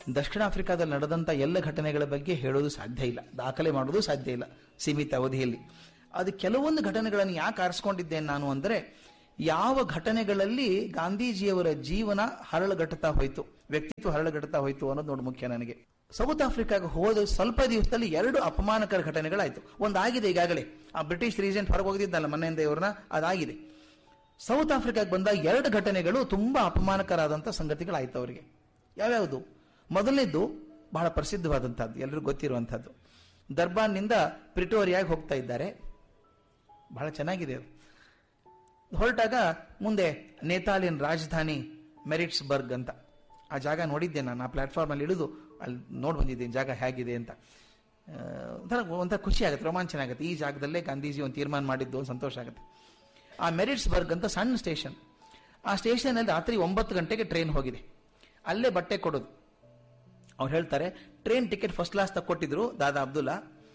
ದಕ್ಷಿಣ ಆಫ್ರಿಕಾದಲ್ಲಿ ನಡೆದಂಥ ಎಲ್ಲ ಘಟನೆಗಳ ಬಗ್ಗೆ ಹೇಳೋದು ಸಾಧ್ಯ ಇಲ್ಲ ದಾಖಲೆ ಮಾಡೋದು ಸಾಧ್ಯ ಇಲ್ಲ ಸೀಮಿತ ಅವಧಿಯಲ್ಲಿ ಅದು ಕೆಲವೊಂದು ಘಟನೆಗಳನ್ನು ಯಾಕೆ ಆರಿಸ್ಕೊಂಡಿದ್ದೇನೆ ನಾನು ಅಂದರೆ ಯಾವ ಘಟನೆಗಳಲ್ಲಿ ಗಾಂಧೀಜಿಯವರ ಜೀವನ ಹರಳುಗಟ್ಟುತ್ತಾ ಹೋಯಿತು ವ್ಯಕ್ತಿತ್ವ ಹರಳುಗಟ್ಟುತ್ತಾ ಹೋಯಿತು ಅನ್ನೋದು ನೋಡಿ ಮುಖ್ಯ ನನಗೆ ಸೌತ್ ಆಫ್ರಿಕಾಗೆ ಹೋದ ಸ್ವಲ್ಪ ದಿವಸದಲ್ಲಿ ಎರಡು ಅಪಮಾನಕರ ಘಟನೆಗಳಾಯಿತು ಒಂದಾಗಿದೆ ಈಗಾಗಲೇ ಆ ಬ್ರಿಟಿಷ್ ರೀಜೆಂಟ್ ಹೊರಗೆ ಹೋಗಿದ್ದಲ್ಲ ಮನೆಯಿಂದ ಇವ್ರನ್ನ ಅದಾಗಿದೆ ಸೌತ್ ಆಫ್ರಿಕಾಗೆ ಬಂದಾಗ ಎರಡು ಘಟನೆಗಳು ತುಂಬಾ ಅಪಮಾನಕರಾದಂಥ ಸಂಗತಿಗಳಾಯ್ತು ಅವರಿಗೆ ಯಾವ್ಯಾವುದು ಮೊದಲನೇದು ಬಹಳ ಪ್ರಸಿದ್ಧವಾದಂಥದ್ದು ಎಲ್ಲರಿಗೂ ಗೊತ್ತಿರುವಂಥದ್ದು ದರ್ಬಾನ್ನಿಂದ ಪ್ರಿಟೋರಿಯಾಗಿ ಹೋಗ್ತಾ ಇದ್ದಾರೆ ಬಹಳ ಚೆನ್ನಾಗಿದೆ ಅದು ಹೊರಟಾಗ ಮುಂದೆ ನೇತಾಲಿಯನ್ ರಾಜಧಾನಿ ಮೆರಿಟ್ಸ್ಬರ್ಗ್ ಅಂತ ಆ ಜಾಗ ನೋಡಿದ್ದೆ ನಾನು ಆ ಪ್ಲಾಟ್ಫಾರ್ಮಲ್ಲಿ ಇಳಿದು ಅಲ್ಲಿ ನೋಡಿ ಬಂದಿದ್ದೇನೆ ಜಾಗ ಹೇಗಿದೆ ಅಂತ ಆ, ಒಂಥರ ಒಂಥರ ಖುಷಿ ಆಗುತ್ತೆ ರೋಮಾಂಚನ ಆಗುತ್ತೆ ಈ ಜಾಗದಲ್ಲೇ ಗಾಂಧೀಜಿ ಒಂದು ತೀರ್ಮಾನ ಮಾಡಿದ್ದು ಒಂದು ಸಂತೋಷ ಆಗುತ್ತೆ ಆ ಮೆರಿಟ್ಸ್ಬರ್ಗ್ ಅಂತ ಸಣ್ಣ ಸ್ಟೇಷನ್ ಆ ಸ್ಟೇಷನಲ್ಲಿ ರಾತ್ರಿ ಒಂಬತ್ತು ಗಂಟೆಗೆ ಟ್ರೈನ್ ಹೋಗಿದೆ ಅಲ್ಲೇ ಬಟ್ಟೆ ಕೊಡೋದು ಅವ್ರು ಹೇಳ್ತಾರೆ ಟ್ರೈನ್ ಟಿಕೆಟ್ ಫಸ್ಟ್ ಕ್ಲಾಸ್ ತಕ್ಕೊಟ್ಟಿದ್ರು ದಾದಾ ಅಬ್ದುಲ್ಲಾ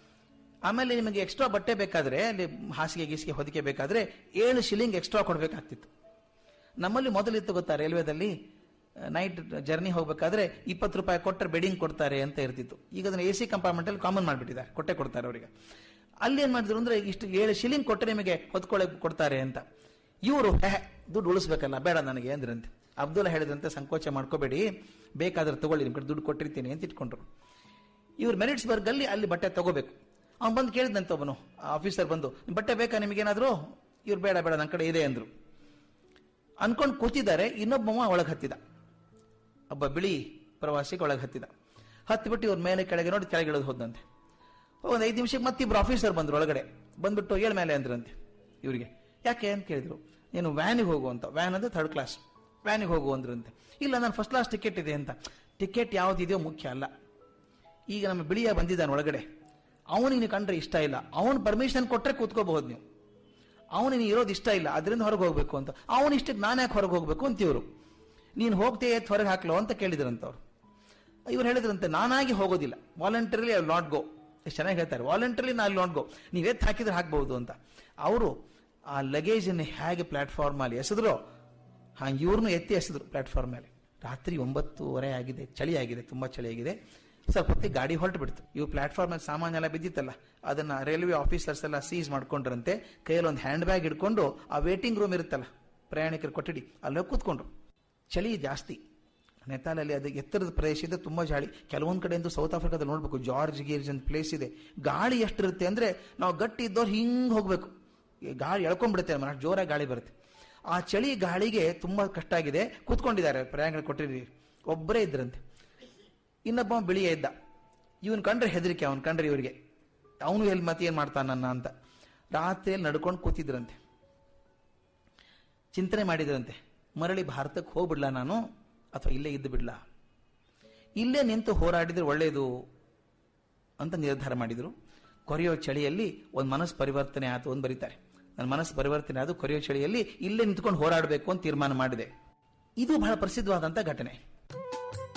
ಆಮೇಲೆ ನಿಮಗೆ ಎಕ್ಸ್ಟ್ರಾ ಬಟ್ಟೆ ಬೇಕಾದ್ರೆ ಅಲ್ಲಿ ಹಾಸಿಗೆ ಗೀಸಿಗೆ ಹೊದಿಕೆ ಬೇಕಾದ್ರೆ ಏಳು ಶಿಲಿಂಗ್ ಎಕ್ಸ್ಟ್ರಾ ಕೊಡಬೇಕಾಗ್ತಿತ್ತು ನಮ್ಮಲ್ಲಿ ಮೊದಲಿತ್ತು ಗೊತ್ತಾ ರೈಲ್ವೆದಲ್ಲಿ ನೈಟ್ ಜರ್ನಿ ಹೋಗ್ಬೇಕಾದ್ರೆ ಇಪ್ಪತ್ತು ರೂಪಾಯಿ ಕೊಟ್ಟರೆ ಬೆಡಿಂಗ್ ಕೊಡ್ತಾರೆ ಅಂತ ಇರ್ತಿತ್ತು ಈಗ ಅದನ್ನ ಎ ಸಿ ಕಂಪಾರ್ಟ್ಮೆಂಟ್ ಅಲ್ಲಿ ಕಾಮನ್ ಮಾಡಿಬಿಟ್ಟಿದ್ದಾರೆ ಕೊಟ್ಟೆ ಕೊಡ್ತಾರೆ ಅವರಿಗೆ ಅಲ್ಲಿ ಏನ್ ಮಾಡಿದ್ರು ಅಂದ್ರೆ ಇಷ್ಟು ಏಳು ಶಿಲಿಂಗ್ ಕೊಟ್ಟರೆ ನಿಮಗೆ ಹೊತ್ಕೊಳ್ಳೋಕೆ ಕೊಡ್ತಾರೆ ಅಂತ ಇವರು ಹೇ ದುಡ್ಡು ಉಳಿಸ್ಬೇಕಲ್ಲ ಬೇಡ ನನಗೆ ಅಂದ್ರಂತೆ ಅಬ್ದುಲ್ಲಾ ಹೇಳಿದಂತೆ ಸಂಕೋಚ ಮಾಡ್ಕೋಬೇಡಿ ಬೇಕಾದ್ರೆ ತಗೊಳ್ಳಿ ನಿಮ್ ಕಡೆ ದುಡ್ಡು ಕೊಟ್ಟಿರ್ತೀನಿ ಅಂತ ಇಟ್ಕೊಂಡ್ರು ಇವ್ರು ಮೆರಿಟ್ಸ್ಬರ್ಗ್ ಅಲ್ಲಿ ಅಲ್ಲಿ ಬಟ್ಟೆ ತಗೋಬೇಕು ಅವ್ನು ಬಂದು ಕೇಳಿದಂತ ಒಬ್ಬನು ಆಫೀಸರ್ ಬಂದು "ನಿಮ್ ಬಟ್ಟೆ ಬೇಕಾ ನಿಮಗೇನಾದ್ರು ಇವ್ರು ಬೇಡ ಬೇಡ ನನ್ನ ಕಡೆ ಇದೆ ಅಂದ್ರು ಅನ್ಕೊಂಡು ಕೂತಿದ್ದಾರೆ ಇನ್ನೊಬ್ಬವ ಒಳಗೆ ಹತ್ತಿದ ಒಬ್ಬ ಬಿಳಿ ಪ್ರವಾಸಿಗೆ ಒಳಗೆ ಹತ್ತಿದ ಹತ್ತಿಬಿಟ್ಟು ಇವ್ರ ಮೇಲೆ ಕೆಳಗೆ ನೋಡಿ ಕೆಳಗೆ ಇಳಿದು ಹೋದಂತೆ ಒಂದು ಐದು ನಿಮಿಷಕ್ಕೆ ಮತ್ತಿಬ್ರು ಆಫೀಸರ್ ಬಂದ್ರು ಒಳಗಡೆ ಬಂದ್ಬಿಟ್ಟು ಏಳ್ ಮೇಲೆ ಅಂದ್ರಂತೆ ಇವರಿಗೆ ಯಾಕೆ ಅಂತ ಕೇಳಿದ್ರು ನೀನು ವ್ಯಾನಿಗೆ ಹೋಗು ಅಂತ ವ್ಯಾನ್ ಅಂದ್ರೆ ಥರ್ಡ್ ಕ್ಲಾಸ್ ವ್ಯಾನಿಗೆ ಹೋಗು ಅಂದ್ರಂತೆ ಇಲ್ಲ ನಾನು ಫಸ್ಟ್ ಕ್ಲಾಸ್ ಟಿಕೆಟ್ ಇದೆ ಅಂತ ಟಿಕೆಟ್ ಯಾವ್ದಿದೆಯೋ ಮುಖ್ಯ ಅಲ್ಲ ಈಗ ನಮ್ಮ ಬಿಳಿಯ ಬಂದಿದ್ದಾನೆ ಒಳಗಡೆ ಅವನಿಗೆ ಕಂಡ್ರೆ ಇಷ್ಟ ಇಲ್ಲ ಅವನು ಪರ್ಮಿಷನ್ ಕೊಟ್ರೆ ಕೂತ್ಕೋಬಹುದು ನೀವು ಅವನಿಗೆ ಇರೋದು ಇಷ್ಟ ಇಲ್ಲ ಅದರಿಂದ ಹೊರಗೆ ಹೋಗ್ಬೇಕು ಅಂತ ಅವನ ಇಷ್ಟಕ್ಕೆ ನಾನು ಯಾಕೆ ಹೊರಗೆ ಹೋಗ್ಬೇಕು ಅಂತ ಇವರು ನೀನು ಹೋಗ್ತೇ ಎತ್ ಹೊರಗೆ ಹಾಕ್ಲೋ ಅಂತ ಕೇಳಿದ್ರಂತವ್ರು ಇವ್ರು ಹೇಳಿದ್ರಂತೆ ನಾನಾಗಿ ಹೋಗೋದಿಲ್ಲ ವಾಲಂಟರಿಲಿ ಐ ನಾಟ್ ಗೋ ಎಷ್ಟು ಚೆನ್ನಾಗಿ ಹೇಳ್ತಾರೆ ವಾಲಂಟರಿಲಿ ನಾನು ನಾಟ್ ಗೋ ನೀವು ಎತ್ ಹಾಕಿದ್ರೆ ಹಾಕ್ಬಹುದು ಅಂತ ಅವರು ಆ ಲಗೇಜ್ ಅನ್ನು ಹೇಗೆ ಪ್ಲಾಟ್ಫಾರ್ಮ್ ಅಲ್ಲಿ ಎಸೆದ್ರು ಹಾ ಇವ್ರನ್ನು ಎತ್ತಿ ಎಸೆದ್ರು ಪ್ಲಾಟ್ಫಾರ್ಮ್ ಮೇಲೆ ರಾತ್ರಿ ಒಂಬತ್ತುವರೆ ಆಗಿದೆ ಚಳಿ ಆಗಿದೆ ತುಂಬಾ ಚಳಿ ಆಗಿದೆ ಸ್ವಲ್ಪ ಹೊತ್ತಿಗೆ ಗಾಡಿ ಹೊರಟು ಬಿಡ್ತು ಇವು ಪ್ಲಾಟ್ಫಾರ್ಮ್ ಅಲ್ಲಿ ಸಾಮಾನ್ಯ ಎಲ್ಲ ಬಿದ್ದಿತ್ತಲ್ಲ ಅದನ್ನ ರೈಲ್ವೆ ಆಫೀಸರ್ಸ್ ಎಲ್ಲ ಸೀಸ್ ಮಾಡ್ಕೊಂಡ್ರಂತೆ ಕೈಯಲ್ಲಿ ಒಂದು ಹ್ಯಾಂಡ್ ಬ್ಯಾಗ್ ಹಿಡ್ಕೊಂಡು ಆ ವೇಟಿಂಗ್ ರೂಮ್ ಇರುತ್ತಲ್ಲ ಪ್ರಯಾಣಿಕರು ಕೊಠಡಿ ಅಲ್ಲೇ ಕೂತ್ಕೊಂಡ್ರು ಚಳಿ ಜಾಸ್ತಿ ನೆತಾಲಲ್ಲಿ ಅದು ಎತ್ತರದ ಪ್ರದೇಶ ಇದೆ ತುಂಬಾ ಗಾಳಿ ಕೆಲವೊಂದ್ ಕಡೆಯಿಂದ ಸೌತ್ ಆಫ್ರಿಕಾದಲ್ಲಿ ನೋಡ್ಬೇಕು ಜಾರ್ಜ್ ಗೀರ್ಜ್ ಅಂತ ಪ್ಲೇಸ್ ಇದೆ ಗಾಳಿ ಎಷ್ಟಿರುತ್ತೆ ಅಂದ್ರೆ ನಾವು ಗಟ್ಟಿ ಇದ್ದವ್ರು ಹಿಂಗ್ ಹೋಗ್ಬೇಕು ಈ ಗಾಳಿ ಎಳ್ಕೊಂಡ್ಬಿಡುತ್ತೆ ಅಷ್ಟು ಜೋರಾಗಿ ಗಾಳಿ ಬರುತ್ತೆ ಆ ಚಳಿ ಗಾಳಿಗೆ ತುಂಬಾ ಕಷ್ಟ ಆಗಿದೆ ಕೂತ್ಕೊಂಡಿದ್ದಾರೆ ಪ್ರಯಾಣಿಕರು ಕೊಟ್ಟಿರಿ ಒಬ್ಬರೇ ಇದ್ರಂತೆ ಇನ್ನೊಬ್ಬ ಬಿಳಿಯ ಇದ್ದ ಇವನ್ ಕಂಡ್ರೆ ಹೆದರಿಕೆ ಅವನ್ ಕಂಡ್ರೆ ಇವರಿಗೆ ಅವನು ಎಲ್ಲಿ ಮತ್ತೆ ಏನ್ ಮಾಡ್ತಾನನ್ನ ಅಂತ ರಾತ್ರಿಯಲ್ಲಿ ನಡ್ಕೊಂಡು ಕೂತಿದ್ರಂತೆ ಚಿಂತನೆ ಮಾಡಿದ್ರಂತೆ ಮರಳಿ ಭಾರತಕ್ಕೆ ಹೋಗ್ಬಿಡ್ಲಾ ನಾನು ಅಥವಾ ಇಲ್ಲೇ ಇದ್ದು ಬಿಡ್ಲಾ ಇಲ್ಲೇ ನಿಂತು ಹೋರಾಡಿದ್ರೆ ಒಳ್ಳೆಯದು ಅಂತ ನಿರ್ಧಾರ ಮಾಡಿದ್ರು ಕೊರೆಯೋ ಚಳಿಯಲ್ಲಿ ಒಂದು ಮನಸ್ಸು ಪರಿವರ್ತನೆ ಆಯ್ತು ಅಂತ ಬರೀತಾರೆ ನನ್ನ ಮನಸ್ಸು ಪರಿವರ್ತನೆ ಆದ ಕೊರೆಯೋ ಚಳಿಯಲ್ಲಿ ಇಲ್ಲೇ ನಿಂತ್ಕೊಂಡು ಹೋರಾಡಬೇಕು ಅಂತ ತೀರ್ಮಾನ ಮಾಡಿದೆ ಇದು ಬಹಳ ಪ್ರಸಿದ್ಧವಾದಂಥ ಘಟನೆ